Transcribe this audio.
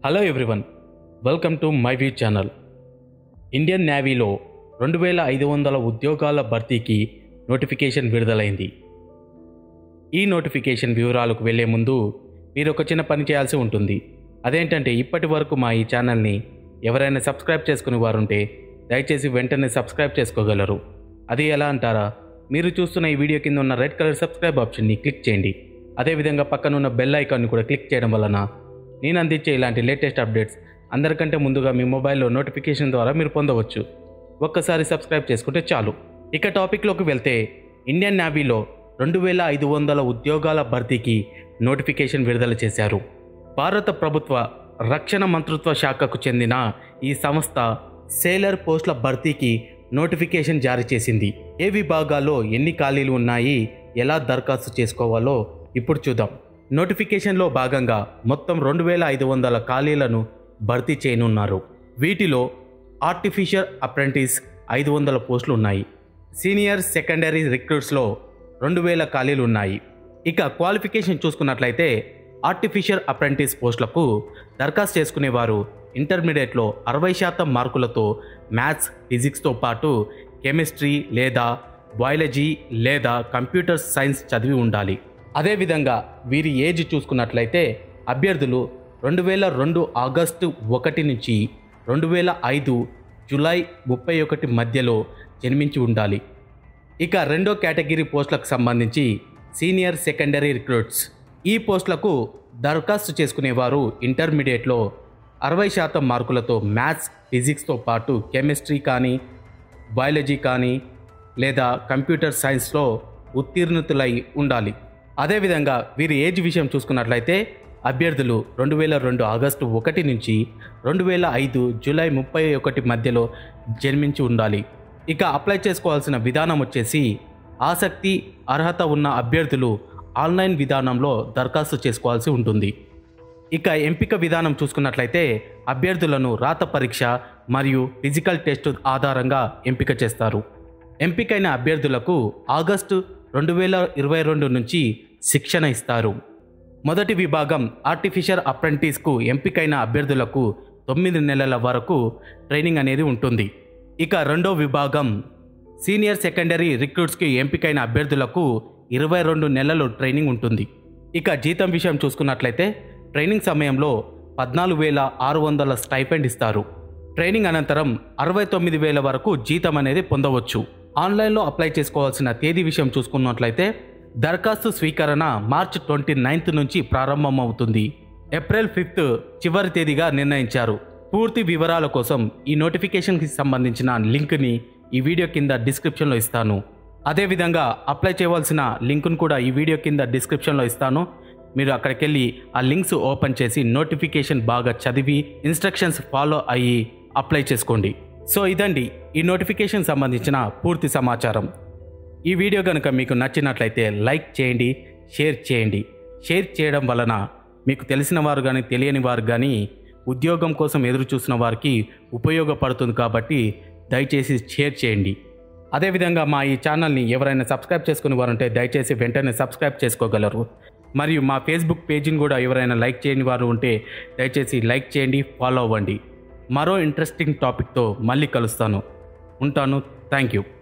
hello everyone welcome to my view channel Indian నేవీలో రెండు వేల ఐదు వందల ఉద్యోగాల భర్తీకి నోటిఫికేషన్ విడుదలైంది ఈ నోటిఫికేషన్ వివరాలకు వెళ్ళే ముందు మీరు ఒక చిన్న పని చేయాల్సి ఉంటుంది అదేంటంటే ఇప్పటి వరకు మా ఈ ఛానల్ని ఎవరైనా సబ్స్క్రైబ్ చేసుకునే వారుంటే దయచేసి వెంటనే సబ్స్క్రైబ్ చేసుకోగలరు అది ఎలా అంటారా మీరు చూస్తున్న ఈ వీడియో కింద ఉన్న రెడ్ కలర్ సబ్స్క్రైబ్ ఆప్షన్ని క్లిక్ చేయండి అదేవిధంగా పక్కన ఉన్న బెల్ ఐకాన్ని కూడా క్లిక్ చేయడం వలన నేను అందించే ఇలాంటి లేటెస్ట్ అప్డేట్స్ అందరికంటే ముందుగా మీ మొబైల్లో నోటిఫికేషన్ ద్వారా మీరు పొందవచ్చు ఒక్కసారి సబ్స్క్రైబ్ చేసుకుంటే చాలు ఇక టాపిక్లోకి వెళ్తే ఇండియన్ నేవీలో రెండు వేల ఐదు వందల ఉద్యోగాల భర్తీకి నోటిఫికేషన్ విడుదల చేశారు భారత ప్రభుత్వ రక్షణ మంత్రిత్వ శాఖకు చెందిన ఈ సంస్థ సేలర్ పోస్టుల భర్తీకి నోటిఫికేషన్ జారీ చేసింది ఏ విభాగాల్లో ఎన్ని ఖాళీలు ఉన్నాయి ఎలా దరఖాస్తు చేసుకోవాలో ఇప్పుడు చూద్దాం నోటిఫికేషన్లో భాగంగా మొత్తం రెండు వేల ఐదు వందల ఖాళీలను భర్తీ చేయనున్నారు వీటిలో ఆర్టిఫిషియల్ అప్రెంటిస్ ఐదు వందల పోస్టులు ఉన్నాయి సీనియర్ సెకండరీ రిక్రూట్స్లో రెండు వేల ఖాళీలు ఉన్నాయి ఇక క్వాలిఫికేషన్ చూసుకున్నట్లయితే ఆర్టిఫిషియల్ అప్రెంటిస్ పోస్టులకు దరఖాస్తు చేసుకునేవారు ఇంటర్మీడియట్లో అరవై శాతం మార్కులతో మ్యాథ్స్ ఫిజిక్స్తో పాటు కెమిస్ట్రీ లేదా బయాలజీ లేదా కంప్యూటర్ సైన్స్ చదివి ఉండాలి అదేవిధంగా వీరి ఏజ్ చూసుకున్నట్లయితే అభ్యర్థులు రెండు వేల రెండు ఆగస్టు ఒకటి నుంచి రెండు వేల ఐదు జూలై ముప్పై ఒకటి మధ్యలో జన్మించి ఉండాలి ఇక రెండో కేటగిరీ పోస్టులకు సంబంధించి సీనియర్ సెకండరీ రిక్రూట్స్ ఈ పోస్టులకు దరఖాస్తు చేసుకునేవారు ఇంటర్మీడియట్లో అరవై శాతం మార్కులతో మ్యాథ్స్ ఫిజిక్స్తో పాటు కెమిస్ట్రీ కానీ బయాలజీ కానీ లేదా కంప్యూటర్ సైన్స్లో ఉత్తీర్ణతులై ఉండాలి అదేవిధంగా వీరి ఏజ్ విషయం చూసుకున్నట్లయితే అభ్యర్థులు రెండు వేల రెండు ఆగస్టు ఒకటి నుంచి రెండు వేల ఐదు జూలై ముప్పై ఒకటి మధ్యలో జన్మించి ఉండాలి ఇక అప్లై చేసుకోవాల్సిన విధానం వచ్చేసి ఆసక్తి అర్హత ఉన్న అభ్యర్థులు ఆన్లైన్ విధానంలో దరఖాస్తు చేసుకోవాల్సి ఉంటుంది ఇక ఎంపిక విధానం చూసుకున్నట్లయితే అభ్యర్థులను రాత పరీక్ష మరియు ఫిజికల్ టెస్ట్ ఆధారంగా ఎంపిక చేస్తారు ఎంపికైన అభ్యర్థులకు ఆగస్టు రెండు వేల ఇరవై రెండు నుంచి శిక్షణ ఇస్తారు మొదటి విభాగం ఆర్టిఫిషియల్ అప్రెంటిస్కు ఎంపికైన అభ్యర్థులకు తొమ్మిది నెలల వరకు ట్రైనింగ్ అనేది ఉంటుంది ఇక రెండో విభాగం సీనియర్ సెకండరీ రిక్రూట్స్కి ఎంపికైన అభ్యర్థులకు ఇరవై రెండు నెలలు ట్రైనింగ్ ఉంటుంది ఇక జీతం విషయం చూసుకున్నట్లయితే ట్రైనింగ్ సమయంలో పద్నాలుగు వేల ఆరు వందల స్టైపెండ్ ఇస్తారు ట్రైనింగ్ అనంతరం అరవై తొమ్మిది వేల వరకు జీతం అనేది పొందవచ్చు ఆన్లైన్లో అప్లై చేసుకోవాల్సిన తేదీ విషయం చూసుకున్నట్లయితే దరఖాస్తు స్వీకరణ మార్చ్ ట్వంటీ నైన్త్ నుంచి ప్రారంభమవుతుంది ఏప్రిల్ ఫిఫ్త్ చివరి తేదీగా నిర్ణయించారు పూర్తి వివరాల కోసం ఈ నోటిఫికేషన్కి సంబంధించిన లింక్ని ఈ వీడియో కింద డిస్క్రిప్షన్లో ఇస్తాను అదేవిధంగా అప్లై చేయవలసిన లింకును కూడా ఈ వీడియో కింద డిస్క్రిప్షన్లో ఇస్తాను మీరు అక్కడికి వెళ్ళి ఆ లింక్స్ ఓపెన్ చేసి నోటిఫికేషన్ బాగా చదివి ఇన్స్ట్రక్షన్స్ ఫాలో అయ్యి అప్లై చేసుకోండి సో ఇదండి ఈ నోటిఫికేషన్ సంబంధించిన పూర్తి సమాచారం ఈ వీడియో కనుక మీకు నచ్చినట్లయితే లైక్ చేయండి షేర్ చేయండి షేర్ చేయడం వలన మీకు తెలిసిన వారు కానీ తెలియని వారు కానీ ఉద్యోగం కోసం ఎదురు చూసిన వారికి ఉపయోగపడుతుంది కాబట్టి దయచేసి షేర్ చేయండి అదేవిధంగా మా ఈ ఛానల్ని ఎవరైనా సబ్స్క్రైబ్ చేసుకునే వారు ఉంటే దయచేసి వెంటనే సబ్స్క్రైబ్ చేసుకోగలరు మరియు మా ఫేస్బుక్ పేజీని కూడా ఎవరైనా లైక్ చేయని వారు ఉంటే దయచేసి లైక్ చేయండి ఫాలో అవ్వండి మరో ఇంట్రెస్టింగ్ టాపిక్తో మళ్ళీ కలుస్తాను ఉంటాను థ్యాంక్ యూ